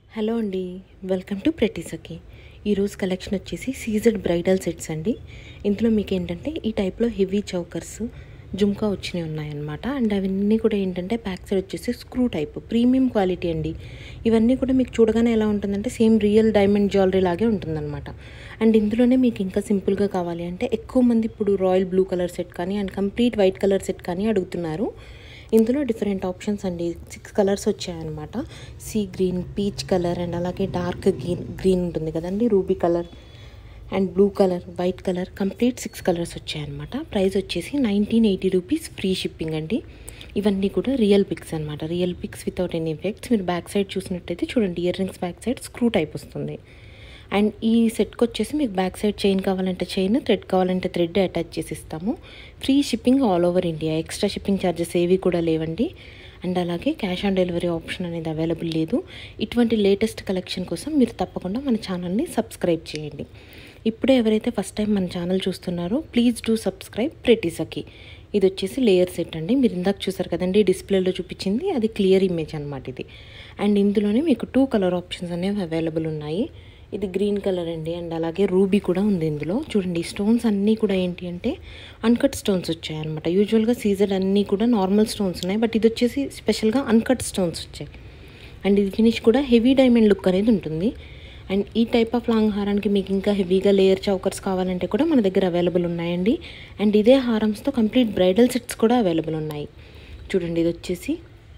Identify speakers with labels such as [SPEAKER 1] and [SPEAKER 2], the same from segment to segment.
[SPEAKER 1] hello అండి welcome to ప్రెటీసకి ఈరోజు collection వచ్చేసి సీజెడ్ బ్రైడల్ సెట్స్ అండి ఇందులో మీకు ఏంటంటే ఈ టైప్లో హెవీ చౌకర్స్ జుమ్కా వచ్చినవి ఉన్నాయన్నమాట అండ్ అవన్నీ కూడా ఏంటంటే బ్యాక్ సైడ్ వచ్చేసి స్క్రూ టైప్ ప్రీమియం క్వాలిటీ అండి ఇవన్నీ కూడా మీకు చూడగానే ఎలా ఉంటుందంటే సేమ్ రియల్ డైమండ్ జ్యువెలరీ లాగే ఉంటుందన్నమాట అండ్ ఇందులోనే మీకు ఇంకా సింపుల్గా కావాలి అంటే ఎక్కువ మంది ఇప్పుడు రాయల్ బ్లూ కలర్ సెట్ కానీ and complete white colour set కానీ అడుగుతున్నారు ఇందులో డిఫరెంట్ ఆప్షన్స్ అండి సిక్స్ కలర్స్ వచ్చాయన్నమాట sea green peach colour and అలాగే డార్క్ గ్రీన్ గ్రీన్ ఉంటుంది కదండి ruby colour and blue colour white colour complete six colours వచ్చాయన్నమాట ప్రైస్ వచ్చేసి nineteen eighty rupees free shipping అండి ఇవన్నీ కూడా రియల్ పిక్స్ అనమాట real pics without any effects మీరు బ్యాక్ సైడ్ చూసినట్టయితే చూడండి ear earrings back side screw type వస్తుంది అండ్ ఈ సెట్కి వచ్చేసి మీకు బ్యాక్ సైడ్ చైన్ కావాలంటే చైన్ థ్రెడ్ కావాలంటే థ్రెడ్ అటాచ్ చేసి ఇస్తాము free shipping all over India extra shipping charges ఏవి కూడా లేవండి అండ్ అలాగే క్యాష్ ఆన్ డెలివరీ ఆప్షన్ అనేది అవైలబుల్ లేదు ఇటువంటి లేటెస్ట్ కలెక్షన్ కోసం మీరు తప్పకుండా మన ఛానల్ని సబ్స్క్రైబ్ చేయండి ఇప్పుడే ఎవరైతే ఫస్ట్ టైం మన ఛానల్ చూస్తున్నారో ప్లీజ్ డూ సబ్స్క్రైబ్ ప్రెటీసకి ఇది వచ్చేసి లేయర్ సెట్ అండి మీరు ఇందాక చూసారు కదండి డిస్ప్లేలో చూపించింది అది క్లియర్ ఇమేజ్ అనమాట ఇది అండ్ ఇందులోనే మీకు టూ కలర్ ఆప్షన్స్ అనేవి అవైలబుల్ ఉన్నాయి ఇది గ్రీన్ కలర్ అండి అండ్ అలాగే రూబీ కూడా ఉంది ఇందులో చూడండి స్టోన్స్ అన్నీ కూడా ఏంటి అంటే అన్కట్ స్టోన్స్ వచ్చాయన్నమాట యూజువల్గా సీజర్ అన్నీ కూడా నార్మల్ స్టోన్స్ ఉన్నాయి బట్ ఇది వచ్చేసి స్పెషల్గా అన్కట్ స్టోన్స్ వచ్చాయి అండ్ ఇది ఫినిష్ కూడా హెవీ డైమండ్ లుక్ అనేది ఉంటుంది అండ్ ఈ టైప్ ఆఫ్ లాంగ్ హారానికి మీకు ఇంకా హెవీగా లేయర్ చౌకర్స్ కావాలంటే కూడా మన దగ్గర అవైలబుల్ ఉన్నాయండి అండ్ ఇదే హారమ్స్తో కంప్లీట్ బ్రైడల్ సెట్స్ కూడా అవైలబుల్ ఉన్నాయి చూడండి ఇది వచ్చేసి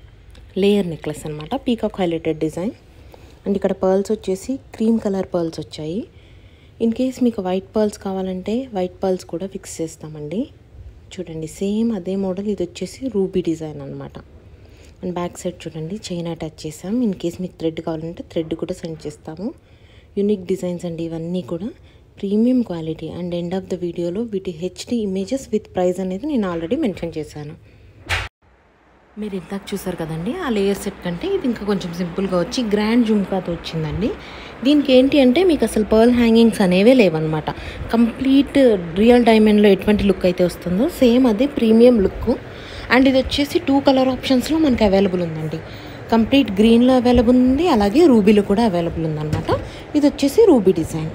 [SPEAKER 1] లేయర్ నెక్లెస్ అనమాట పీకాక్ హైలైటెడ్ డిజైన్ అండ్ ఇక్కడ పర్ల్స్ వచ్చేసి క్రీమ్ కలర్ పర్ల్స్ వచ్చాయి ఇన్ కేస్ మీకు వైట్ పర్ల్స్ కావాలంటే వైట్ పర్ల్స్ కూడా ఫిక్స్ చేస్తామండి చూడండి సేమ్ అదే మోడల్ ఇది వచ్చేసి రూబీ డిజైన్ అనమాట అండ్ బ్యాక్ సైడ్ చూడండి చైన్ అటాచ్ చేసాం ఇన్ కేస్ మీకు థ్రెడ్ కావాలంటే థ్రెడ్ కూడా సెండ్ చేస్తాము యూనిక్ డిజైన్స్ అండి ఇవన్నీ కూడా premium quality and end of the వీడియోలో వీటి హెచ్డి ఇమేజెస్ విత్ ప్రైస్ అనేది నేను ఆల్రెడీ మెన్షన్ చేశాను మీరు ఇందాక చూసారు కదండి ఆ లేయర్ సెట్ కంటే ఇది ఇంకా కొంచెం సింపుల్గా వచ్చి గ్రాండ్ జుమ్కాతో వచ్చిందండి దీనికి ఏంటి అంటే మీకు అసలు పర్ల్ హ్యాంగింగ్స్ అనేవే లేవన్నమాట కంప్లీట్ రియల్ డైమండ్లో ఎటువంటి లుక్ అయితే వస్తుందో సేమ్ అదే ప్రీమియం లుక్ అండ్ ఇది వచ్చేసి టూ కలర్ ఆప్షన్స్లో మనకి అవైలబుల్ ఉందండి కంప్లీట్ గ్రీన్లో అవైలబుల్ ఉంది అలాగే రూబీలో కూడా అవైలబుల్ ఉందన్నమాట ఇది వచ్చేసి రూబీ డిజైన్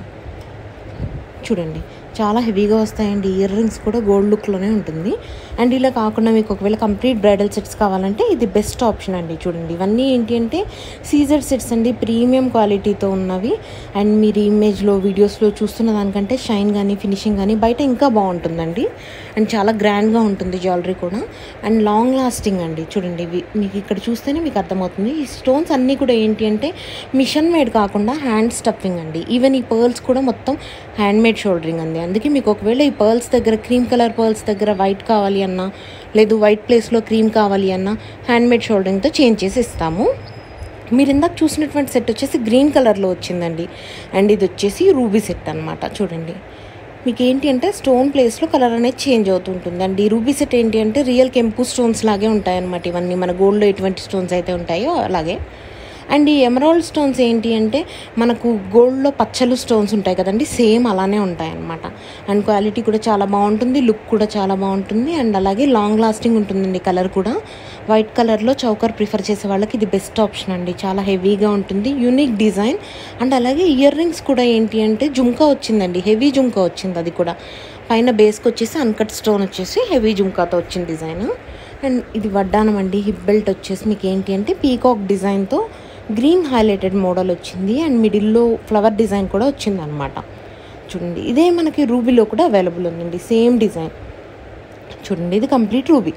[SPEAKER 1] చూడండి చాలా హెవీగా వస్తాయండి ఇయర్ రింగ్స్ కూడా గోల్డ్ లుక్లోనే ఉంటుంది అండ్ ఇలా కాకుండా మీకు ఒకవేళ కంప్లీట్ బ్రైడల్ సెట్స్ కావాలంటే ఇది బెస్ట్ ఆప్షన్ అండి చూడండి ఇవన్నీ ఏంటి అంటే సీజర్ సెట్స్ అండి ప్రీమియం క్వాలిటీతో ఉన్నవి అండ్ మీరు ఇమేజ్లో వీడియోస్లో చూస్తున్న దానికంటే షైన్ కానీ ఫినిషింగ్ కానీ బయట ఇంకా బాగుంటుందండి అండ్ చాలా గ్రాండ్గా ఉంటుంది జ్యువెలరీ కూడా అండ్ లాంగ్ లాస్టింగ్ అండి చూడండి ఇవి మీకు ఇక్కడ చూస్తేనే మీకు అర్థమవుతుంది ఈ స్టోన్స్ అన్నీ కూడా ఏంటి అంటే మిషన్ మేడ్ కాకుండా హ్యాండ్ స్టఫింగ్ అండి ఈవెన్ ఈ పర్ల్స్ కూడా మొత్తం హ్యాండ్ మేడ్ షోల్డరింగ్ అండి అందుకే మీకు ఒకవేళ ఈ పర్ల్స్ దగ్గర క్రీమ్ కలర్ పర్ల్స్ దగ్గర వైట్ కావాలి అన్నా లేదు వైట్ ప్లేస్లో క్రీమ్ కావాలి అన్నా హ్యాండ్ మేడ్ షోల్డరింగ్తో చేంజ్ చేసి ఇస్తాము మీరు ఇందాక చూసినటువంటి సెట్ వచ్చేసి గ్రీన్ కలర్లో వచ్చిందండి అండ్ ఇది వచ్చేసి రూబీ సెట్ అనమాట చూడండి మీకు ఏంటి అంటే స్టోన్ ప్లేస్లో కలర్ అనేది చేంజ్ అవుతుంటుంది అండ్ ఈ రూబీ సెట్ ఏంటి అంటే రియల్ కెంపు స్టోన్స్ లాగే ఉంటాయన్నమాట ఇవన్నీ మన గోల్డ్లో ఎటువంటి స్టోన్స్ అయితే ఉంటాయో అలాగే అండ్ ఈ ఎమరాల్డ్ స్టోన్స్ ఏంటి అంటే మనకు గోల్డ్లో పచ్చలు స్టోన్స్ ఉంటాయి కదండి సేమ్ అలానే ఉంటాయి అన్నమాట అండ్ క్వాలిటీ కూడా చాలా బాగుంటుంది లుక్ కూడా చాలా బాగుంటుంది అండ్ అలాగే లాంగ్ లాస్టింగ్ ఉంటుందండి కలర్ కూడా వైట్ కలర్లో చౌకర్ ప్రిఫర్ చేసే వాళ్ళకి ఇది బెస్ట్ ఆప్షన్ అండి చాలా హెవీగా ఉంటుంది యూనిక్ డిజైన్ అండ్ అలాగే ఇయర్ రింగ్స్ కూడా ఏంటి అంటే జుమ్కా వచ్చిందండి హెవీ జుమ్కా వచ్చింది అది కూడా పైన బేస్కి వచ్చేసి అన్కట్ స్టోన్ వచ్చేసి హెవీ జుమ్కాతో వచ్చిన డిజైన్ అండ్ ఇది వడ్డానం అండి హిప్ బెల్ట్ వచ్చేసి మీకు ఏంటి అంటే పీకాక్ డిజైన్తో గ్రీన్ హైలైటెడ్ మోడల్ వచ్చింది అండ్ మిడిల్లో ఫ్లవర్ డిజైన్ కూడా వచ్చింది అనమాట చూడండి ఇదే మనకి రూబీలో కూడా అవైలబుల్ ఉందండి సేమ్ డిజైన్ చూడండి ఇది కంప్లీట్ రూబీ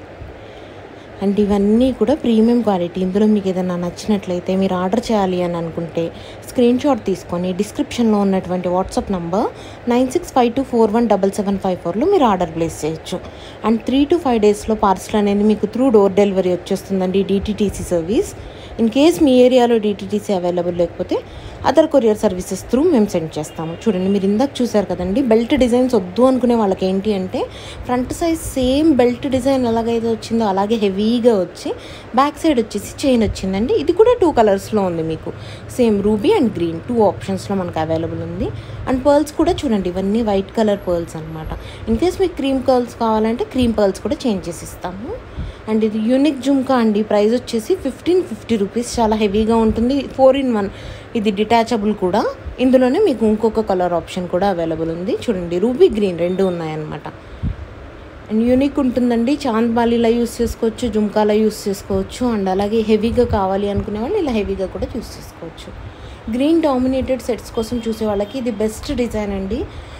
[SPEAKER 1] అండ్ ఇవన్నీ కూడా ప్రీమియం క్వాలిటీ ఇందులో మీకు ఏదైనా నచ్చినట్లయితే మీరు ఆర్డర్ చేయాలి అని అనుకుంటే స్క్రీన్ షాట్ తీసుకొని డిస్క్రిప్షన్లో ఉన్నటువంటి WhatsApp number nine six five two four one double seven five ఫోర్లో మీరు ఆర్డర్ ప్లేస్ చేయొచ్చు అండ్ త్రీ టు ఫైవ్ డేస్లో పార్సల్ అనేది మీకు త్రూ డోర్ డెలివరీ వచ్చేస్తుందండి డిటీటీసీ సర్వీస్ ఇన్ కేస్ మీ ఏరియాలో డిటీటీసీ అవైలబుల్ లేకపోతే అదర్ కొరియర్ సర్వీసెస్ త్రూ మేము సెండ్ చేస్తాము చూడండి మీరు ఇందాక చూసారు కదండి బెల్ట్ డిజైన్స్ వద్దు అనుకునే వాళ్ళకి ఏంటి అంటే front size same belt design ఎలాగైతే వచ్చిందో అలాగే హెవీగా వచ్చి బ్యాక్ సైడ్ వచ్చేసి చైన్ వచ్చిందండి ఇది కూడా టూ కలర్స్లో ఉంది మీకు same ruby and green two ఆప్షన్స్లో మనకు అవైలబుల్ ఉంది అండ్ పర్ల్స్ కూడా చూడండి ఇవన్నీ వైట్ కలర్ పర్ల్స్ అనమాట ఇన్ కేస్ మీకు క్రీమ్ పర్ల్స్ కావాలంటే క్రీమ్ పర్ల్స్ కూడా చేంజ్ చేసి ఇస్తాము అండ్ ఇది యూనిక్ జుమ్కా అండి ప్రైస్ వచ్చేసి ఫిఫ్టీన్ ఫిఫ్టీ రూపీస్ చాలా హెవీగా ఉంటుంది ఫోర్ ఇన్ వన్ ఇది డిటాచబుల్ కూడా ఇందులోనే మీకు ఇంకొక కలర్ ఆప్షన్ కూడా అవైలబుల్ ఉంది చూడండి రూబీ గ్రీన్ రెండు ఉన్నాయన్నమాట అండ్ యూనిక్ ఉంటుందండి చాంద్ బాలీలా యూస్ చేసుకోవచ్చు జుమ్కాలా యూస్ చేసుకోవచ్చు అండ్ అలాగే హెవీగా కావాలి అనుకునే వాళ్ళు ఇలా హెవీగా కూడా యూస్ చేసుకోవచ్చు గ్రీన్ డామినేటెడ్ సెట్స్ కోసం చూసే వాళ్ళకి ఇది బెస్ట్ డిజైన్ అండి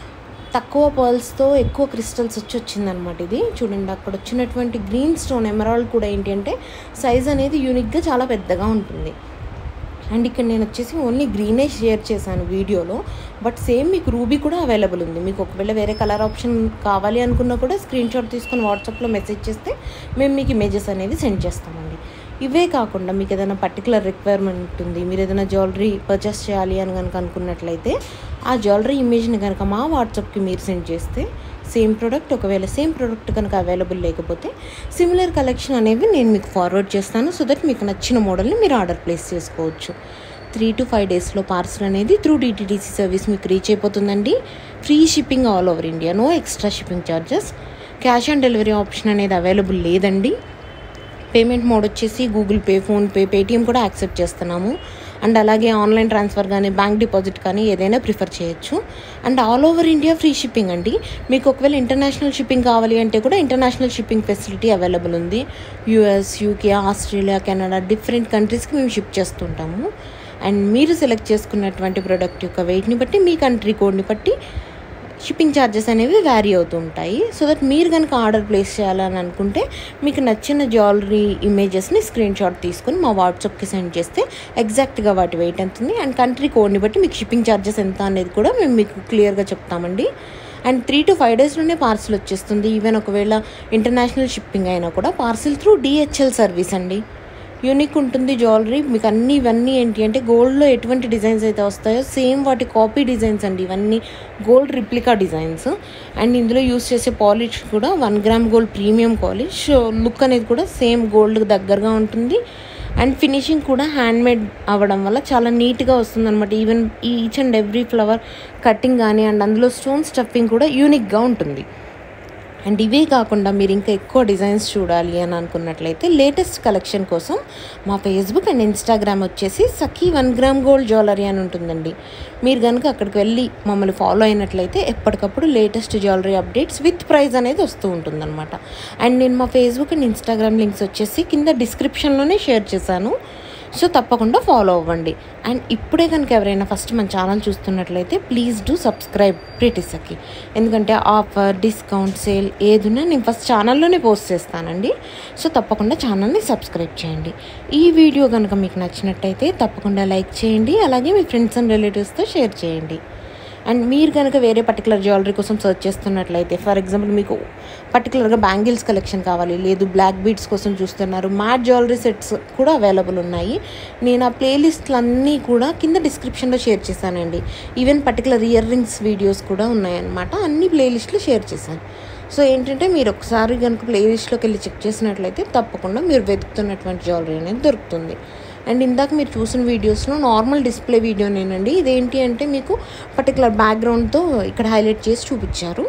[SPEAKER 1] తక్కువ పర్ల్స్తో ఎక్కువ క్రిస్టల్స్ వచ్చి వచ్చిందనమాట ఇది చూడండి అక్కడ వచ్చినటువంటి గ్రీన్ స్టోన్ ఎమరాల్డ్ కూడా ఏంటి అంటే సైజ్ అనేది యూనిక్గా చాలా పెద్దగా ఉంటుంది అండ్ ఇక్కడ నేను వచ్చేసి ఓన్లీ గ్రీనే షేర్ చేశాను వీడియోలో బట్ సేమ్ మీకు రూబీ కూడా అవైలబుల్ ఉంది మీకు ఒకవేళ వేరే కలర్ ఆప్షన్ కావాలి అనుకున్నా కూడా స్క్రీన్ షాట్ తీసుకొని వాట్సాప్లో మెసేజ్ చేస్తే మేము మీకు ఇమేజెస్ అనేవి సెండ్ చేస్తామండి ఇవే కాకుండా మీకు ఏదైనా పర్టికులర్ రిక్వైర్మెంట్ ఉంది మీరు ఏదైనా జ్యువెలరీ పర్చేస్ చేయాలి అని కనుక అనుకున్నట్లయితే ఆ జ్యువెలరీ ఇమేజ్ని కనుక మా వాట్సాప్కి మీరు సెండ్ చేస్తే సేమ్ ప్రోడక్ట్ ఒకవేళ సేమ్ ప్రోడక్ట్ కనుక అవైలబుల్ లేకపోతే సిమిలర్ కలెక్షన్ అనేవి నేను మీకు ఫార్వర్డ్ చేస్తాను సో దట్ మీకు నచ్చిన మోడల్ని మీరు ఆర్డర్ ప్లేస్ చేసుకోవచ్చు త్రీ టు ఫైవ్ డేస్లో పార్సల్ అనేది త్రూ డిటీడీసీ సర్వీస్ మీకు రీచ్ అయిపోతుందండి free shipping all over India no extra shipping charges cash on delivery option అనేది అవైలబుల్ లేదండి పేమెంట్ మోడ్ వచ్చేసి గూగుల్ పే ఫోన్పే పేటిఎం కూడా యాక్సెప్ట్ చేస్తున్నాము అండ్ అలాగే ఆన్లైన్ ట్రాన్స్ఫర్ కానీ బ్యాంక్ డిపాజిట్ కానీ ఏదైనా ప్రిఫర్ చేయొచ్చు and all over India free shipping అండి మీకు ఒకవేళ ఇంటర్నేషనల్ షిప్పింగ్ కావాలి అంటే కూడా ఇంటర్నేషనల్ షిప్పింగ్ ఫెసిలిటీ అవైలబుల్ ఉంది US UK Australia Canada different కంట్రీస్కి మేము షిప్ చేస్తుంటాము అండ్ మీరు సెలెక్ట్ చేసుకున్నటువంటి ప్రోడక్ట్ యొక్క వెయిట్ని బట్టి మీ కంట్రీ కోడ్ని బట్టి షిప్పింగ్ ఛార్జెస్ అనేవి వ్యారీ అవుతూ ఉంటాయి సో దట్ మీరు కనుక ఆర్డర్ ప్లేస్ చేయాలని అనుకుంటే మీకు నచ్చిన జ్యువెలరీ ఇమేజెస్ని స్క్రీన్ షాట్ తీసుకొని మా వాట్సాప్కి సెండ్ చేస్తే ఎగ్జాక్ట్గా వాటి వెయిట్ ఎంత ఉంది అండ్ కంట్రీ కోడ్ని బట్టి మీకు షిప్పింగ్ ఛార్జెస్ ఎంత అనేది కూడా మేము మీకు క్లియర్గా చెప్తామండి అండ్ త్రీ టు ఫైవ్ డేస్లోనే పార్సిల్ వచ్చేస్తుంది ఈవెన్ ఒకవేళ ఇంటర్నేషనల్ షిప్పింగ్ అయినా కూడా పార్సిల్ త్రూ డిహెచ్ఎల్ సర్వీస్ అండి యూనిక్ ఉంటుంది జ్యువెలరీ మీకు అన్ని ఇవన్నీ ఏంటి అంటే గోల్డ్లో ఎటువంటి డిజైన్స్ అయితే వస్తాయో సేమ్ వాటి కాపీ డిజైన్స్ అండి ఇవన్నీ గోల్డ్ రిప్లికా డిజైన్స్ అండ్ ఇందులో యూస్ చేసే పాలిష్ కూడా one gram gold premium polish look అనేది కూడా సేమ్ గోల్డ్కి దగ్గరగా ఉంటుంది అండ్ ఫినిషింగ్ కూడా హ్యాండ్మేడ్ అవ్వడం వల్ల చాలా నీట్గా వస్తుంది అనమాట even each and every flower cutting కానీ అండ్ అందులో స్టోన్ స్టఫింగ్ కూడా యూనిక్గా ఉంటుంది అండ్ ఇవే కాకుండా మీరు ఇంకా ఎక్కువ డిజైన్స్ చూడాలి అని అనుకున్నట్లయితే లేటెస్ట్ కలెక్షన్ కోసం మా ఫేస్బుక్ అండ్ ఇన్స్టాగ్రామ్ వచ్చేసి Sakhi one gram gold jewellery అని ఉంటుందండి మీరు కనుక అక్కడికి వెళ్ళి మమ్మల్ని ఫాలో అయినట్లయితే ఎప్పటికప్పుడు latest jewellery updates with price అనేది వస్తూ ఉంటుందన్నమాట అండ్ నేను మా ఫేస్బుక్ అండ్ ఇన్స్టాగ్రామ్ లింక్స్ వచ్చేసి కింద డిస్క్రిప్షన్లోనే షేర్ చేశాను సో తప్పకుండా ఫాలో అవ్వండి అండ్ ఇప్పుడే కనుక ఎవరైనా ఫస్ట్ మన ఛానల్ చూస్తున్నట్లయితే ప్లీజ్ డూ సబ్స్క్రైబ్ ప్రిటిసకి ఎందుకంటే ఆఫర్ డిస్కౌంట్ సేల్ ఏదున్నా నేను ఫస్ట్ ఛానల్లోనే పోస్ట్ చేస్తానండి సో తప్పకుండా ఛానల్ని సబ్స్క్రైబ్ చేయండి ఈ వీడియో కనుక మీకు నచ్చినట్టయితే తప్పకుండా లైక్ చేయండి అలాగే మీ ఫ్రెండ్స్ అండ్ రిలేటివ్స్తో షేర్ చేయండి అండ్ మీరు కనుక వేరే పర్టికులర్ జ్యువెలరీ కోసం సర్చ్ చేస్తున్నట్లయితే ఫర్ ఎగ్జాంపుల్ మీకు పర్టికులర్గా బ్యాంగిల్స్ కలెక్షన్ కావాలి లేదు బ్లాక్ బీడ్స్ కోసం చూస్తున్నారు మ్యాట్ జ్యువెలరీ సెట్స్ కూడా అవైలబుల్ ఉన్నాయి నేను ఆ ప్లేలిస్ట్లు అన్నీ కూడా కింద డిస్క్రిప్షన్లో షేర్ చేశానండి even particular earrings videos కూడా ఉన్నాయన్నమాట అన్ని ప్లేలిస్ట్లు షేర్ చేశాను సో ఏంటంటే మీరు ఒకసారి కనుక ప్లేలిస్ట్లోకి వెళ్ళి చెక్ చేసినట్లయితే తప్పకుండా మీరు వెతుకుతున్నటువంటి జ్యువెలరీ అనేది దొరుకుతుంది అండ్ ఇందాక మీరు చూసిన వీడియోస్లో నార్మల్ డిస్ప్లే వీడియోనేనండి ఇదేంటి అంటే మీకు పర్టికులర్ బ్యాక్గ్రౌండ్తో ఇక్కడ హైలైట్ చేసి చూపించారు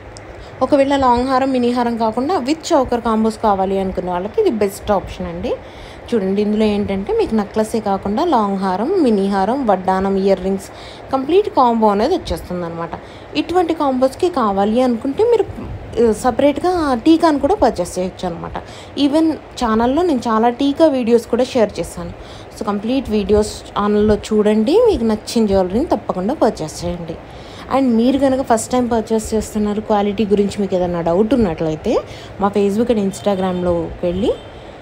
[SPEAKER 1] ఒకవేళ లాంగ్ హారం మినీ హారం కాకుండా విత్ చౌకర్ కాంబోస్ కావాలి అనుకునే వాళ్ళకి ఇది బెస్ట్ ఆప్షన్ అండి చూడండి ఇందులో ఏంటంటే మీకు నెక్లెసే కాకుండా లాంగ్ హారం మినీ హారం వడ్డానం ఇయర్ రింగ్స్ కంప్లీట్ కాంబో అనేది వచ్చేస్తుంది అనమాట ఇటువంటి కాంబోస్కి కావాలి అనుకుంటే మీరు సపరేట్గా టీకాని కూడా పర్చేస్ చేయొచ్చు అనమాట ఈవెన్ ఛానల్లో నేను చాలా టీకా వీడియోస్ కూడా షేర్ చేశాను సో కంప్లీట్ వీడియోస్ ఛానల్లో చూడండి మీకు నచ్చిన జ్యువెలరీని తప్పకుండా పర్చేస్ చేయండి అండ్ మీరు కనుక ఫస్ట్ టైం పర్చేస్ చేస్తున్నారు క్వాలిటీ గురించి మీకు ఏదైనా డౌట్ ఉన్నట్లయితే మా ఫేస్బుక్ అండ్ ఇన్స్టాగ్రామ్లోకి వెళ్ళి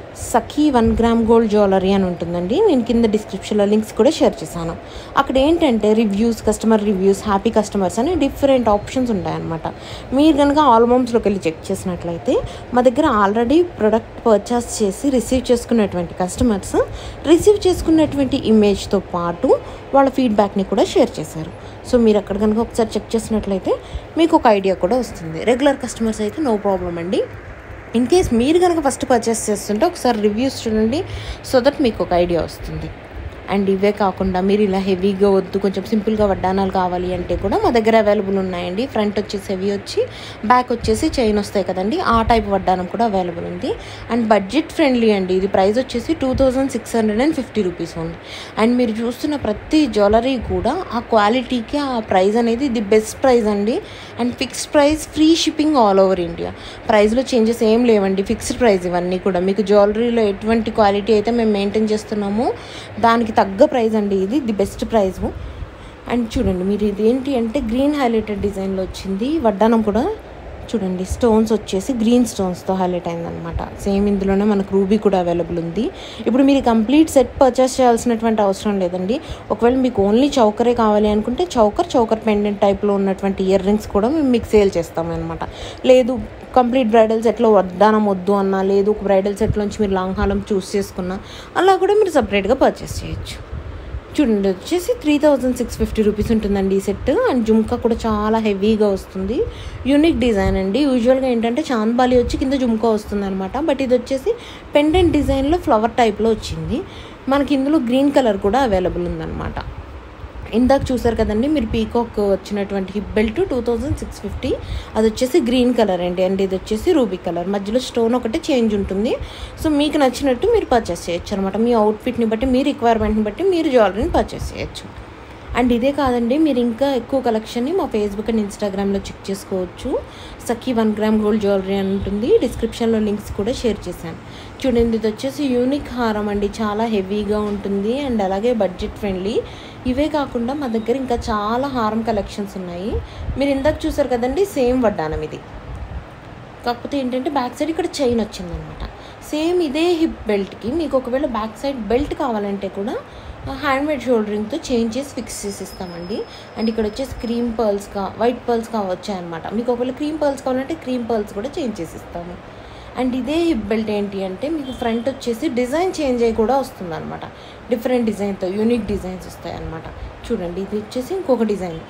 [SPEAKER 1] Sakhi one gram gold jewellery అని ఉంటుందండి నేను కింద డిస్క్రిప్షన్లో లింక్స్ కూడా షేర్ చేశాను అక్కడ ఏంటంటే reviews customer reviews happy customers అని డిఫరెంట్ ఆప్షన్స్ ఉంటాయన్నమాట మీరు కనుక ఆల్బమ్స్లోకి వెళ్ళి చెక్ చేసినట్లయితే మా దగ్గర ఆల్రెడీ ప్రొడక్ట్ పర్చేస్ చేసి రిసీవ్ చేసుకున్నటువంటి కస్టమర్స్ రిసీవ్ చేసుకున్నటువంటి ఇమేజ్తో పాటు వాళ్ళ ఫీడ్బ్యాక్ని కూడా షేర్ చేశారు సో మీరు అక్కడ కనుక ఒకసారి చెక్ చేసినట్లయితే మీకు ఒక ఐడియా కూడా వస్తుంది రెగ్యులర్ కస్టమర్స్ అయితే నో ప్రాబ్లం అండి ఇన్ కేస్ మీరు కనుక ఫస్ట్ పర్చేస్ చేస్తుంటే ఒకసారి రివ్యూస్ చూడండి సో దట్ మీకు ఒక ఐడియా వస్తుంది అండ్ ఇవే కాకుండా మీరు ఇలా హెవీగా వద్దు కొంచెం సింపుల్గా వడ్డానాలు కావాలి అంటే కూడా మా దగ్గర అవైలబుల్ ఉన్నాయండి ఫ్రంట్ వచ్చేసి హెవీ వచ్చి బ్యాక్ వచ్చేసి చైన్ వస్తాయి కదండి ఆ టైప్ వడ్డానం కూడా అవైలబుల్ ఉంది అండ్ బడ్జెట్ ఫ్రెండ్లీ అండి ఇది ప్రైస్ వచ్చేసి two thousand six hundred and fifty rupees ఉంది అండ్ మీరు చూస్తున్న ప్రతి జ్యువెలరీ కూడా ఆ క్వాలిటీకి ఆ ప్రైస్ అనేది ది బెస్ట్ ప్రైస్ అండి and fixed price free shipping all over India ప్రైస్లో చేంజెస్ ఏం లేవండి ఫిక్స్డ్ ప్రైస్ ఇవన్నీ కూడా మీకు జ్యువెలరీలో ఎటువంటి క్వాలిటీ అయితే మేము మెయింటైన్ చేస్తున్నామో దానికి తగ్గ ప్రైస్ అండి ఇది ది బెస్ట్ ప్రైస్ అండ్ చూడండి మీరు ఇది ఏంటి అంటే గ్రీన్ హైలైటెడ్ డిజైన్లో వచ్చింది వడ్డానం కూడా చూడండి స్టోన్స్ వచ్చేసి గ్రీన్ స్టోన్స్తో హైలైట్ అయిందనమాట సేమ్ ఇందులోనే మనకు రూబీ కూడా అవైలబుల్ ఉంది ఇప్పుడు మీరు కంప్లీట్ సెట్ పర్చేస్ చేయాల్సినటువంటి అవసరం లేదండి ఒకవేళ మీకు ఓన్లీ చౌకరే కావాలి అనుకుంటే చౌకర్ చౌకర్ పెండెంట్ టైప్లో ఉన్నటువంటి ఇయర్ రింగ్స్ కూడా మేము మీకు సేల్ చేస్తాం అనమాట లేదు కంప్లీట్ బ్రైడల్ సెట్లో వడ్డానం వద్దు అన్నా లేదు ఒక బ్రైడల్ సెట్లోంచి మీరు లాంగ్ హాలం చూస్ చేసుకున్నా అలా కూడా మీరు సపరేట్గా పర్చేస్ చేయొచ్చు చూడండి వచ్చేసి three thousand six fifty rupees ఉంటుందండి ఈ సెట్ అండ్ జుమ్కా కూడా చాలా హెవీగా వస్తుంది యూనిక్ డిజైన్ అండి యూజువల్గా ఏంటంటే చాంద్బాలి వచ్చి కింద జుమ్కా వస్తుంది అనమాట బట్ ఇది వచ్చేసి పెండెంట్ డిజైన్లో ఫ్లవర్ టైప్లో వచ్చింది మనకి ఇందులో గ్రీన్ కలర్ కూడా అవైలబుల్ ఉందన్నమాట ఇందాక చూసారు కదండి మీరు పీకాక్ వచ్చినటువంటి hip belt two thousand six fifty అది వచ్చేసి గ్రీన్ కలర్ అండి అండ్ ఇది వచ్చేసి రూబీ కలర్ మధ్యలో స్టోన్ ఒకటి చేంజ్ ఉంటుంది సో మీకు నచ్చినట్టు మీరు పర్చేస్ చేయొచ్చు అనమాట మీ అవుట్ఫిట్ని బట్టి మీ రిక్వైర్మెంట్ని బట్టి మీరు జ్యువెలరీని పర్చేస్ చేయొచ్చు అండ్ ఇదే కాదండి మీరు ఇంకా ఎక్కువ కలెక్షన్ని మా ఫేస్బుక్ అండ్ ఇన్స్టాగ్రామ్లో చెక్ చేసుకోవచ్చు Sakhi one gram gold jewellery అని ఉంటుంది డిస్క్రిప్షన్లో లింక్స్ కూడా షేర్ చేశాను చూడండి ఇది వచ్చేసి యూనిక్ హారం అండి చాలా హెవీగా ఉంటుంది అండ్ అలాగే బడ్జెట్ ఫ్రెండ్లీ ఇవే కాకుండా మా దగ్గర ఇంకా చాలా హారం కలెక్షన్స్ ఉన్నాయి మీరు ఇందాక చూసారు కదండి సేమ్ వడ్డానం ఇది కాకపోతే ఏంటంటే బ్యాక్ సైడ్ ఇక్కడ చైన్ వచ్చిందనమాట సేమ్ ఇదే హిప్ బెల్ట్కి మీకు ఒకవేళ బ్యాక్ సైడ్ బెల్ట్ కావాలంటే కూడా హ్యాండ్మేడ్ షోల్డరింగ్తో చేంజ్ చేసి ఫిక్స్ చేసి ఇస్తామండి అండ్ ఇక్కడ వచ్చేసి క్రీమ్ పర్ల్స్గా వైట్ పర్ల్స్గా వచ్చాయన్నమాట మీకు ఒకవేళ క్రీమ్ పర్ల్స్ కావాలంటే క్రీమ్ పర్ల్స్ కూడా చేంజ్ చేసి ఇస్తాము అండ్ ఇదే హిప్ బెల్ట్ ఏంటి అంటే మీకు ఫ్రంట్ వచ్చేసి డిజైన్ చేంజ్ అయ్యి కూడా వస్తుంది అనమాట డిఫరెంట్ డిజైన్తో యూనిక్ డిజైన్స్ వస్తాయి అనమాట చూడండి ఇది వచ్చేసి ఇంకొక డిజైన్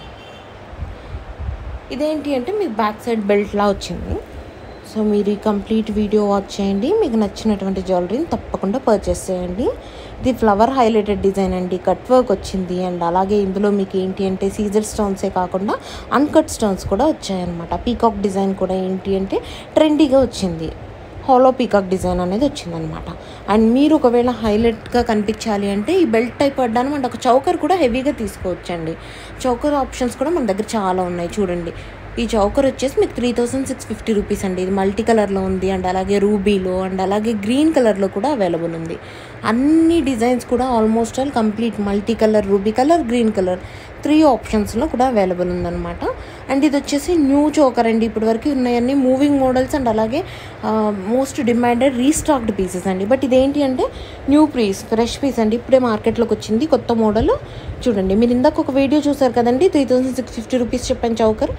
[SPEAKER 1] ఇదేంటి అంటే మీకు బ్యాక్ సైడ్ బెల్ట్లా వచ్చింది సో మీరు ఈ కంప్లీట్ వీడియో వాచ్ చేయండి మీకు నచ్చినటువంటి జ్యువెలరీని తప్పకుండా పర్చేస్ చేయండి ఇది ఫ్లవర్ హైలైటెడ్ డిజైన్ అండి కట్ వర్క్ వచ్చింది అండ్ అలాగే ఇందులో మీకు ఏంటి అంటే సీజర్ స్టోన్సే కాకుండా అన్కట్ స్టోన్స్ కూడా వచ్చాయన్నమాట పీకాక్ డిజైన్ కూడా ఏంటి అంటే ట్రెండీగా వచ్చింది హాలో పీకాక్ డిజైన్ అనేది వచ్చిందనమాట అండ్ మీరు ఒకవేళ హైలైట్గా కనిపించాలి అంటే ఈ బెల్ట్ టైప్ పడ్డాను అండ్ ఒక చౌకర్ కూడా హెవీగా తీసుకోవచ్చండి చౌకర్ ఆప్షన్స్ కూడా మన దగ్గర చాలా ఉన్నాయి చూడండి ఈ చౌకర్ వచ్చేసి మీకు three thousand six fifty rupees అండి ఇది మల్టీ కలర్లో ఉంది అండ్ అలాగే రూబీలో అండ్ అలాగే గ్రీన్ కలర్లో కూడా అవైలబుల్ ఉంది అన్ని డిజైన్స్ కూడా almost all complete multi colour ruby colour green colour three ఆప్షన్స్లో కూడా అవైలబుల్ ఉందన్నమాట అండ్ ఇది వచ్చేసి న్యూ చోకర్ అండి ఇప్పటివరకు ఉన్నాయన్నీ మూవింగ్ మోడల్స్ అండ్ అలాగే మోస్ట్ డిమాండెడ్ రీస్టాక్డ్ పీసెస్ అండి బట్ ఇదేంటి అంటే న్యూ పీస్ ఫ్రెష్ పీస్ అండి ఇప్పుడే మార్కెట్లోకి వచ్చింది కొత్త మోడల్ చూడండి మీరు ఇందాక ఒక వీడియో చూసారు కదండి three thousand six fifty rupees చెప్పాను చౌకర్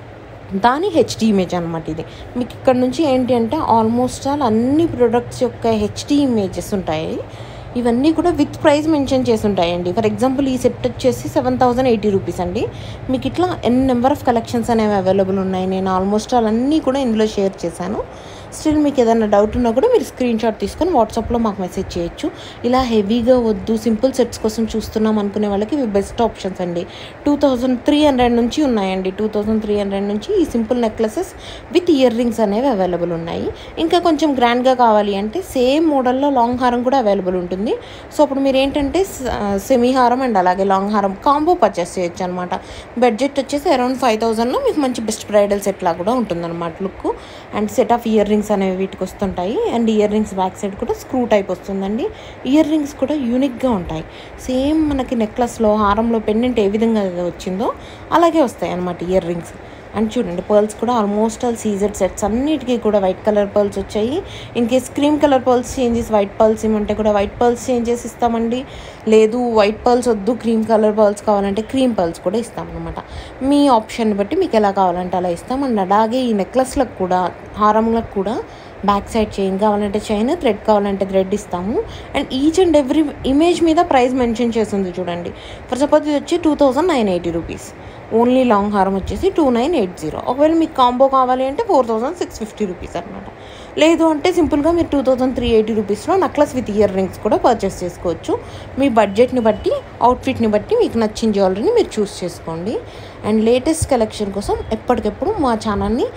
[SPEAKER 1] దాని హెచ్డి ఇమేజ్ అనమాట ఇది మీకు ఇక్కడ నుంచి ఏంటి అంటే ఆల్మోస్ట్ ఆల్ అన్ని ప్రొడక్ట్స్ యొక్క హెచ్డి ఇమేజెస్ ఉంటాయి ఇవన్నీ కూడా విత్ ప్రైస్ మెన్షన్ చేసి ఉంటాయండి ఫర్ ఎగ్జాంపుల్ ఈ సెట్ వచ్చేసి సెవెన్ థౌసండ్ ఎయిటీ రూపీస్ అండి మీకు ఇట్లా ఎన్ నెంబర్ ఆఫ్ కలెక్షన్స్ అనేవి అవైలబుల్ ఉన్నాయి నేను ఆల్మోస్ట్ ఆల్ అన్నీ కూడా ఇందులో షేర్ చేశాను స్టిల్ మీకు ఏదైనా డౌట్ ఉన్నా కూడా మీరు స్క్రీన్ షాట్ తీసుకొని వాట్సాప్లో మాకు మెసేజ్ చేయొచ్చు ఇలా హెవీగా వద్దు సింపుల్ సెట్స్ కోసం చూస్తున్నాం అనుకునే వాళ్ళకి ఇవి బెస్ట్ ఆప్షన్స్ అండి టూ థౌజండ్ త్రీ హండ్రెడ్ నుంచి ఉన్నాయండి టూ థౌజండ్ త్రీ హండ్రెడ్ నుంచి ఈ simple necklaces with earrings అనేవి అవైలబుల్ ఉన్నాయి ఇంకా కొంచెం గ్రాండ్గా కావాలి అంటే సేమ్ మోడల్లో లాంగ్ హారం కూడా అవైలబుల్ ఉంటుంది సో అప్పుడు మీరు ఏంటంటే సెమీ హారం అండ్ అలాగే లాంగ్ హారం కాంబో పర్చేస్ చేయొచ్చు అనమాట బడ్జెట్ వచ్చేసి అరౌండ్ ఫైవ్ థౌజండ్లో మీకు మంచి బెస్ట్ బ్రైడల్ సెట్ లా కూడా ఉంటుందన్నమాట look and set of earrings అనేవి వీటికి వస్తుంటాయి and year earrings back side కూడా స్క్రూ టైప్ వస్తుందండి ఇయర్ రింగ్స్ కూడా యూనిక్గా ఉంటాయి సేమ్ మనకి నెక్లెస్లో హారంలో పెండెంట్ ఏ విధంగా వచ్చిందో అలాగే వస్తాయి అన్నమాట ఇయర్ రింగ్స్ అండ్ చూడండి పర్ల్స్ కూడా ఆల్మోస్ట్ ఆల్ సీజెడ్ సెట్స్ అన్నిటికీ కూడా వైట్ కలర్ పర్ల్స్ వచ్చాయి in case cream colour pearls change చేసి వైట్ పర్ల్స్ ఇవ్వమంటే కూడా వైట్ పర్ల్స్ చేంజ్ చేసి ఇస్తామండి లేదు వైట్ పర్ల్స్ వద్దు క్రీమ్ కలర్ పర్ల్స్ కావాలంటే క్రీమ్ పర్ల్స్ కూడా ఇస్తామన్నమాట మీ ఆప్షన్ బట్టి మీకు ఎలా కావాలంటే అలా ఇస్తాం అండ్ అలాగే ఈ నెక్లెస్లకు కూడా హారంలకు కూడా బ్యాక్ సైడ్ చైన్ కావాలంటే చైన్ థ్రెడ్ కావాలంటే థ్రెడ్ ఇస్తాము and each and every image మీద ప్రైస్ మెన్షన్ చేస్తుంది చూడండి ఫర్ సపోజ్ ఇది వచ్చి two thousand nine eighty rupees only long హారం వచ్చేసి టూ నైన్ ఎయిట్ జీరో ఒకవేళ మీకు కాంబో కావాలి అంటే four thousand six fifty rupees అనమాట లేదు అంటే సింపుల్గా మీరు టూ థౌజండ్ త్రీ ఎయిటీ రూపీస్లో నక్లెస్ విత్ ఇయర్ రింగ్స్ కూడా పర్చేస్ చేసుకోవచ్చు మీ బడ్జెట్ని బట్టి అవుట్ఫిట్ని బట్టి మీకు నచ్చిన జ్యువెలరీని మీరు చూస్ చేసుకోండి అండ్ లేటెస్ట్ కలెక్షన్ కోసం ఎప్పటికెప్పుడు మా ఛానల్ని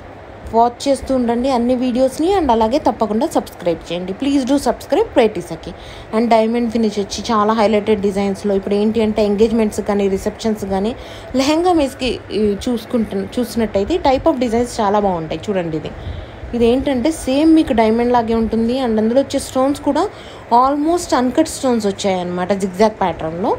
[SPEAKER 1] వాచ్ చేస్తూ ఉండండి అన్ని వీడియోస్ని అండ్ అలాగే తప్పకుండా సబ్స్క్రైబ్ చేయండి ప్లీజ్ డూ సబ్స్క్రైబ్ ప్రైటీసకి అండ్ డైమండ్ ఫినిష్ వచ్చి చాలా హైలైటెడ్ డిజైన్స్లో ఇప్పుడు ఏంటి అంటే ఎంగేజ్మెంట్స్ కానీ రిసెప్షన్స్ కానీ లెహంగా మీస్కి చూసుకుంటు చూసినట్టయితే టైప్ ఆఫ్ డిజైన్స్ చాలా బాగుంటాయి చూడండి ఇది ఇది ఏంటంటే సేమ్ మీకు డైమండ్ లాగే ఉంటుంది అండ్ అందులో వచ్చే స్టోన్స్ కూడా ఆల్మోస్ట్ అన్కట్ స్టోన్స్ వచ్చాయన్నమాట జిగ్జాగ్ ప్యాటర్న్లో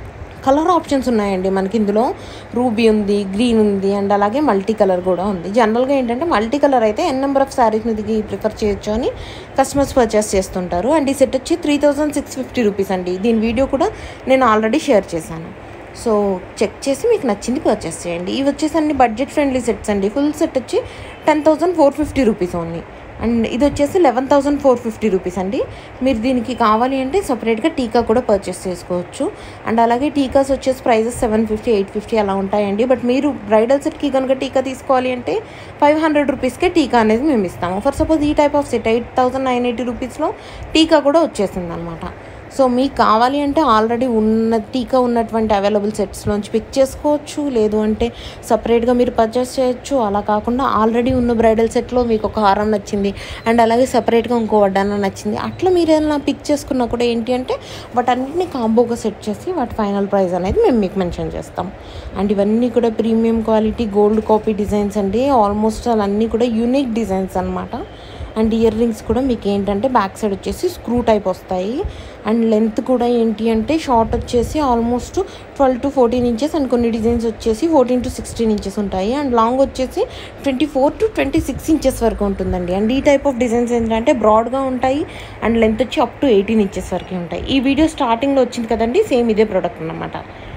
[SPEAKER 1] కలర్ ఆప్షన్స్ ఉన్నాయండి మనకి ఇందులో రూబీ ఉంది గ్రీన్ ఉంది అండ్ అలాగే మల్టీ కలర్ కూడా ఉంది జనరల్గా ఏంటంటే మల్టీ కలర్ అయితే ఎన్ నెంబర్ ఆఫ్ శారీస్ మీదకి ప్రిఫర్ చేయొచ్చు అని కస్టమర్స్ పర్చేస్ చేస్తుంటారు అండ్ ఈ సెట్ వచ్చి three thousand six fifty rupees అండి దీని వీడియో కూడా నేను ఆల్రెడీ షేర్ చేశాను సో చెక్ చేసి మీకు నచ్చింది పర్చేస్ చేయండి ఇవి వచ్చేసి అన్ని బడ్జెట్ ఫ్రెండ్లీ సెట్స్ అండి ఫుల్ సెట్ వచ్చి ten thousand four fifty rupees only and ఇది వచ్చేసి eleven thousand four fifty rupees అండి మీరు దీనికి కావాలి అంటే సపరేట్గా టీకా కూడా పర్చేస్ చేసుకోవచ్చు అండ్ అలాగే టీకాస్ వచ్చేసి prices seven fifty eight fifty అలా ఉంటాయండి బట్ మీరు బ్రైడల్ సెట్కి కనుక టీకా తీసుకోవాలి అంటే ఫైవ్ హండ్రెడ్ రూపీస్కే టీకా అనేది మేము ఇస్తాము ఫర్ సపోజ్ ఈ type of set eight thousand nine eighty రూపీస్లో టీకా కూడా వచ్చేసింది అనమాట సో మీకు కావాలి అంటే ఆల్రెడీ ఉన్న టీకా ఉన్నటువంటి అవైలబుల్ సెట్స్లోంచి పిక్ చేసుకోవచ్చు లేదు అంటే సపరేట్గా మీరు పర్చేస్ చేయొచ్చు అలా కాకుండా ఆల్రెడీ ఉన్న బ్రైడల్ సెట్లో మీకు ఒక హారం నచ్చింది అండ్ అలాగే సపరేట్గా ఇంకో వడ్డాన నచ్చింది అట్లా మీరు ఏదైనా పిక్ చేసుకున్నా కూడా ఏంటి అంటే వాటన్నిటిని కాంబోగా సెట్ చేసి వాటి ఫైనల్ ప్రైస్ అనేది మేము మీకు మెన్షన్ చేస్తాం అండ్ ఇవన్నీ కూడా premium quality gold copy designs అండి ఆల్మోస్ట్ అవన్నీ కూడా యూనిక్ డిజైన్స్ అనమాట అండ్ ఇయర్ రింగ్స్ కూడా మీకు ఏంటంటే బ్యాక్ సైడ్ వచ్చేసి స్క్రూ టైప్ వస్తాయి అండ్ లెంత్ కూడా ఏంటి అంటే షార్ట్ వచ్చేసి almost twelve to fourteen inches and కొన్ని డిజైన్స్ వచ్చేసి ఫోర్టీన్ టు సిక్స్టీన్ ఇంచెస్ ఉంటాయి అండ్ లాంగ్ వచ్చేసి twenty four to twenty six inches వరకు ఉంటుందండి అండ్ ఈ టైప్ ఆఫ్ డిజైన్స్ ఏంటంటే బ్రాడ్గా ఉంటాయి అండ్ లెంత్ వచ్చి అప్ టు ఎయిటీన్ ఇంచెస్ వరకు ఉంటాయి ఈ వీడియో స్టార్టింగ్లో వచ్చింది కదండి సేమ్ ఇదే ప్రోడక్ట్ అన్నమాట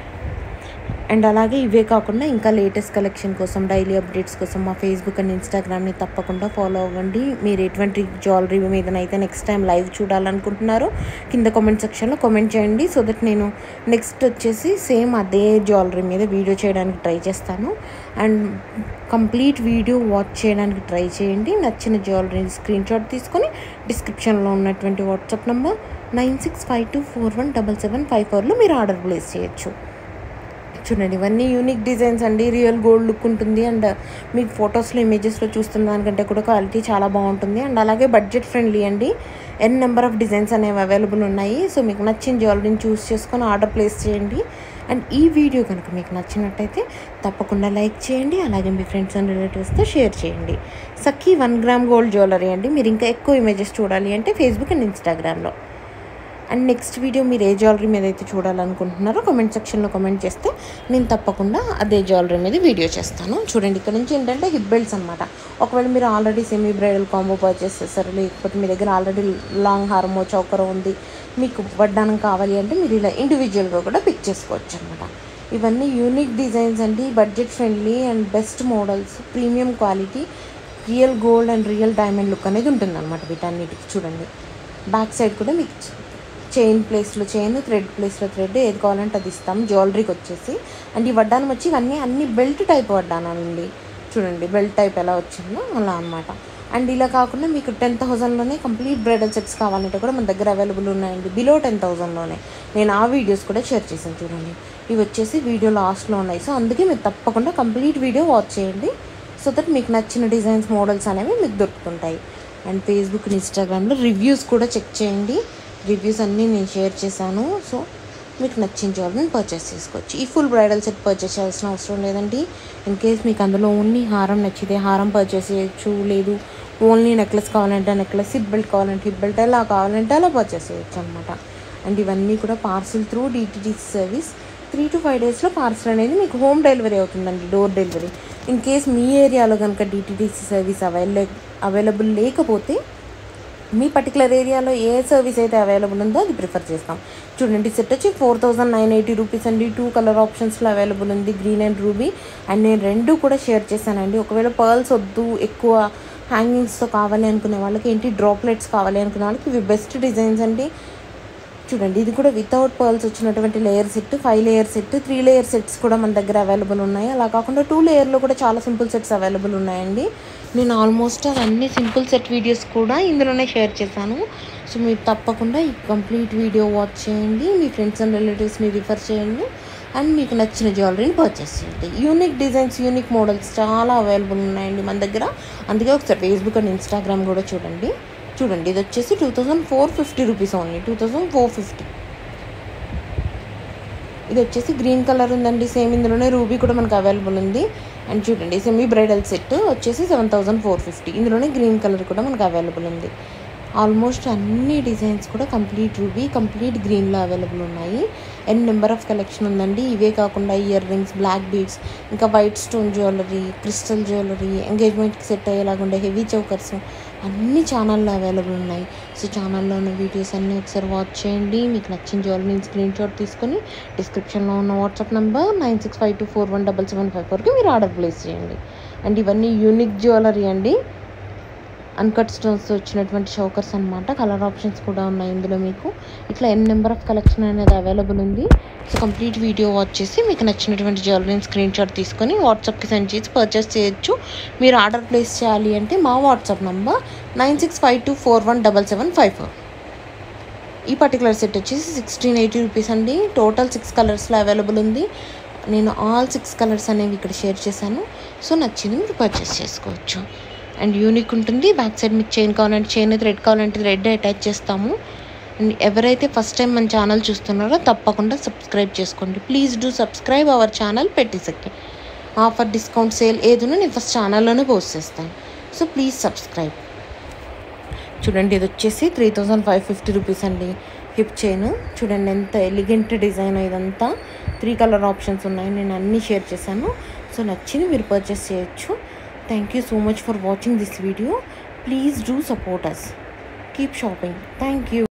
[SPEAKER 1] అండ్ అలాగే ఇవే కాకుండా ఇంకా లేటెస్ట్ కలెక్షన్ కోసం డైలీ అప్డేట్స్ కోసం మా ఫేస్బుక్ అండ్ ఇన్స్టాగ్రామ్ని తప్పకుండా ఫాలో అవ్వండి మీరు ఎటువంటి జ్యువెలరీ మీదనైతే నెక్స్ట్ టైం లైవ్ చూడాలనుకుంటున్నారో కింద కామెంట్ సెక్షన్లో కామెంట్ చేయండి సో దట్ నేను నెక్స్ట్ వచ్చేసి సేమ్ అదే జ్యువెలరీ మీద వీడియో చేయడానికి ట్రై చేస్తాను అండ్ కంప్లీట్ వీడియో వాచ్ చేయడానికి ట్రై చేయండి నచ్చిన జ్యువెలరీ స్క్రీన్ షాట్ తీసుకొని డిస్క్రిప్షన్లో ఉన్నటువంటి WhatsApp number nine six five two four one double seven five ఫోర్లో మీరు ఆర్డర్ ప్లేస్ చేయొచ్చు చూడండి ఇవన్నీ యూనిక్ డిజైన్స్ అండి రియల్ గోల్డ్ లుక్ ఉంటుంది అండ్ మీకు ఫొటోస్లో ఇమేజెస్లో చూస్తున్న దానికంటే కూడా క్వాలిటీ చాలా బాగుంటుంది అండ్ అలాగే బడ్జెట్ ఫ్రెండ్లీ అండి ఎన్ నెంబర్ ఆఫ్ డిజైన్స్ అనేవి అవైలబుల్ ఉన్నాయి సో మీకు నచ్చిన జ్యువెలరీని చూస్ చేసుకొని ఆర్డర్ ప్లేస్ చేయండి అండ్ ఈ వీడియో కనుక మీకు నచ్చినట్టయితే తప్పకుండా లైక్ చేయండి అలాగే మీ ఫ్రెండ్స్ అండ్ రిలేటివ్స్తో షేర్ చేయండి Sakhi one gram gold jewellery అండి మీరు ఇంకా ఎక్కువ ఇమేజెస్ చూడాలి అంటే ఫేస్బుక్ అండ్ ఇన్స్టాగ్రామ్లో అండ్ నెక్స్ట్ వీడియో మీరు ఏ జ్యువెలరీ మీద అయితే చూడాలనుకుంటున్నారో కామెంట్ సెక్షన్లో కామెంట్ చేస్తే నేను తప్పకుండా అదే జ్యువెలరీ మీద వీడియో చేస్తాను చూడండి ఇక్కడ నుంచి ఏంటంటే హిప్ బెల్ట్స్ అనమాట ఒకవేళ మీరు already semi bridal combo purchase చేస్తారు లేకపోతే మీ దగ్గర ఆల్రెడీ లాంగ్ హారమో చౌకరో ఉంది మీకు వడ్డానం కావాలి అంటే మీరు ఇలా ఇండివిజువల్గా కూడా పిక్ చేసుకోవచ్చు అనమాట ఇవన్నీ యూనిక్ డిజైన్స్ అండి budget friendly and best models premium quality real gold and real diamond look అనేది ఉంటుంది అనమాట వీటన్నిటికి చూడండి బ్యాక్ సైడ్ కూడా మీకు చైన్ ప్లేస్లో చైన్ థ్రెడ్ ప్లేస్లో థ్రెడ్ ఏది కావాలంటే అది ఇస్తాం జ్యువెలరీకి వచ్చేసి అండ్ ఈ వడ్డానం వచ్చి ఇవన్నీ అన్ని బెల్ట్ టైప్ వడ్డానండి చూడండి బెల్ట్ టైప్ ఎలా వచ్చిందో అలా అనమాట అండ్ ఇలా కాకుండా మీకు టెన్ థౌసండ్లోనే కంప్లీట్ బ్రైడల్ సెట్స్ కావాలంటే కూడా మన దగ్గర అవైలబుల్ ఉన్నాయండి బిలో టెన్ థౌసండ్లోనే నేను ఆ వీడియోస్ కూడా షేర్ చేశాను చూడండి ఇవి వచ్చేసి వీడియో లాస్ట్లో ఉన్నాయి సో అందుకే మీరు తప్పకుండా కంప్లీట్ వీడియో వాచ్ చేయండి సో దట్ మీకు నచ్చిన డిజైన్స్ మోడల్స్ అనేవి మీకు దొరుకుతుంటాయి అండ్ ఫేస్బుక్ ఇన్స్టాగ్రామ్లో రివ్యూస్ కూడా చెక్ చేయండి రివ్యూస్ అన్నీ నేను షేర్ చేశాను సో మీకు నచ్చిన జ్యువెలరీని పర్చేస్ చేసుకోవచ్చు ఈ ఫుల్ బ్రైడల్ సెట్ పర్చేస్ చేయాల్సిన అవసరం లేదండి ఇన్ కేస్ మీకు అందులో ఓన్లీ హారం నచ్చితే హారం పర్చేస్ చేయొచ్చు లేదు ఓన్లీ నెక్లెస్ కావాలంటే నెక్లెస్ హిప్ బెల్ట్ కావాలంటే హిప్ బెల్ట్ ఎలా కావాలంటే అలా పర్చేస్ చేయొచ్చు అనమాట అండ్ ఇవన్నీ కూడా parcel through DTD service three to five డేస్లో పార్సల్ అనేది మీకు హోమ్ డెలివరీ అవుతుందండి డోర్ డెలివరీ ఇన్ కేస్ మీ ఏరియాలో కనుక డిటిడిసి సర్వీస్ అవైలబుల్ అవైలబుల్ లేకపోతే మీ పర్టికులర్ ఏరియాలో ఏ సర్వీస్ అయితే అవైలబుల్ ఉందో అది ప్రిఫర్ చేస్తాం చూడండి సెట్ వచ్చి four thousand nine eighty rupees అండి టూ కలర్ ఆప్షన్స్లో అవైలబుల్ ఉంది గ్రీన్ అండ్ రూబీ అండ్ నేను రెండు కూడా షేర్ చేశానండి ఒకవేళ పర్ల్స్ వద్దు ఎక్కువ హ్యాంగింగ్స్తో కావాలి అనుకునే వాళ్ళకి ఏంటి డ్రాప్లెట్స్ కావాలి అనుకునే వాళ్ళకి ఇవి బెస్ట్ డిజైన్స్ అండి చూడండి ఇది కూడా వితౌట్ పర్ల్స్ వచ్చినటువంటి layer set five layer set three layer sets కూడా మన దగ్గర అవైలబుల్ ఉన్నాయి అలా కాకుండా టూ లేయర్లో కూడా చాలా సింపుల్ సెట్స్ అవైలబుల్ ఉన్నాయండి నేను ఆల్మోస్ట్ అవన్నీ సింపుల్ సెట్ వీడియోస్ కూడా ఇందులోనే షేర్ చేశాను సో మీరు తప్పకుండా ఈ కంప్లీట్ వీడియో వాచ్ చేయండి మీ ఫ్రెండ్స్ అండ్ రిలేటివ్స్ని రిఫర్ చేయండి అండ్ మీకు నచ్చిన జ్యువెలరీని పర్చేస్ చేయండి యూనిక్ డిజైన్స్ యూనిక్ మోడల్స్ చాలా అవైలబుల్ ఉన్నాయండి మన దగ్గర అందుకే ఒకసారి ఫేస్బుక్ అండ్ ఇన్స్టాగ్రామ్ కూడా చూడండి చూడండి ఇది వచ్చేసి two thousand four fifty rupees only two thousand four fifty ఇది వచ్చేసి గ్రీన్ కలర్ ఉందండి సేమ్ ఇందులోనే రూబీ కూడా మనకు అవైలబుల్ ఉంది అండ్ చూడండి సెమీ బ్రైడల్ సెట్ వచ్చేసి సెవెన్ థౌజండ్ ఫోర్ ఫిఫ్టీ ఇందులోనే గ్రీన్ కలర్ కూడా మనకు అవైలబుల్ ఉంది ఆల్మోస్ట్ అన్ని డిజైన్స్ కూడా కంప్లీట్ రూబీ కంప్లీట్ గ్రీన్లో అవైలబుల్ ఉన్నాయి ఎన్ నెంబర్ ఆఫ్ కలెక్షన్ ఉందండి ఇవే కాకుండా ఇయర్ రింగ్స్ బ్లాక్ బీడ్స్ ఇంకా white stone jewellery crystal jewellery ఎంగేజ్మెంట్కి set అయ్యేలాగా ఉండే హెవీ చౌకర్స్ అన్ని ఛానల్లో అవైలబుల్ ఉన్నాయి సో ఛానల్లో ఉన్న వీడియోస్ అన్నీ ఒకసారి వాచ్ చేయండి మీకు నచ్చిన జ్యువెలరీ స్క్రీన్ షాట్ తీసుకొని డిస్క్రిప్షన్లో ఉన్న WhatsApp number nine six five two four one double seven five ఫోర్కి మీరు ఆర్డర్ ప్లేస్ చేయండి అండ్ ఇవన్నీ యూనిక్ జ్యువెలరీ అండి అన్కట్ స్టోన్స్ వచ్చినటువంటి షోకర్స్ అనమాట కలర్ ఆప్షన్స్ కూడా ఉన్నాయి ఇందులో మీకు ఇట్లా ఎన్ నెంబర్ ఆఫ్ కలెక్షన్ అనేది అవైలబుల్ ఉంది సో కంప్లీట్ వీడియో వాచ్ చేసి మీకు నచ్చినటువంటి జ్యువెలరీని స్క్రీన్ షాట్ తీసుకొని వాట్సాప్కి సెండ్ చేసి పర్చేస్ చేయొచ్చు మీరు ఆర్డర్ ప్లేస్ చేయాలి అంటే మా WhatsApp number nine six five two four one double seven five four ఈ పర్టికులర్ సెట్ వచ్చేసి సిక్స్టీన్ ఎయిటీ రూపీస్ అండి టోటల్ సిక్స్ కలర్స్లో అవైలబుల్ ఉంది నేను ఆల్ సిక్స్ కలర్స్ అనేవి ఇక్కడ షేర్ చేశాను సో నచ్చింది మీరు పర్చేస్ చేసుకోవచ్చు అండ్ యూనిక్ ఉంటుంది బ్యాక్ సైడ్ మీకు చైన్ కావాలంటే చైన్ అయితే రెడ్ కావాలంటే రెడ్ అటాచ్ చేస్తాము అండ్ ఎవరైతే ఫస్ట్ టైం మన ఛానల్ చూస్తున్నారో తప్పకుండా సబ్స్క్రైబ్ చేసుకోండి please do subscribe our channel పెట్టేసరికి ఆఫర్ డిస్కౌంట్ సేల్ ఏదైనా నేను ఫస్ట్ ఛానల్లోనే పోస్ట్ చేస్తాను సో ప్లీజ్ సబ్స్క్రైబ్ చూడండి ఇది వచ్చేసి three thousand five fifty rupees అండి హిప్ చైన్ చూడండి ఎంత ఎలిగెంట్ డిజైన్ ఇదంతా త్రీ కలర్ ఆప్షన్స్ ఉన్నాయి నేను అన్నీ షేర్ చేశాను సో నచ్చింది మీరు పర్చేస్ చేయొచ్చు thank you so much for watching this video please do support us keep shopping thank you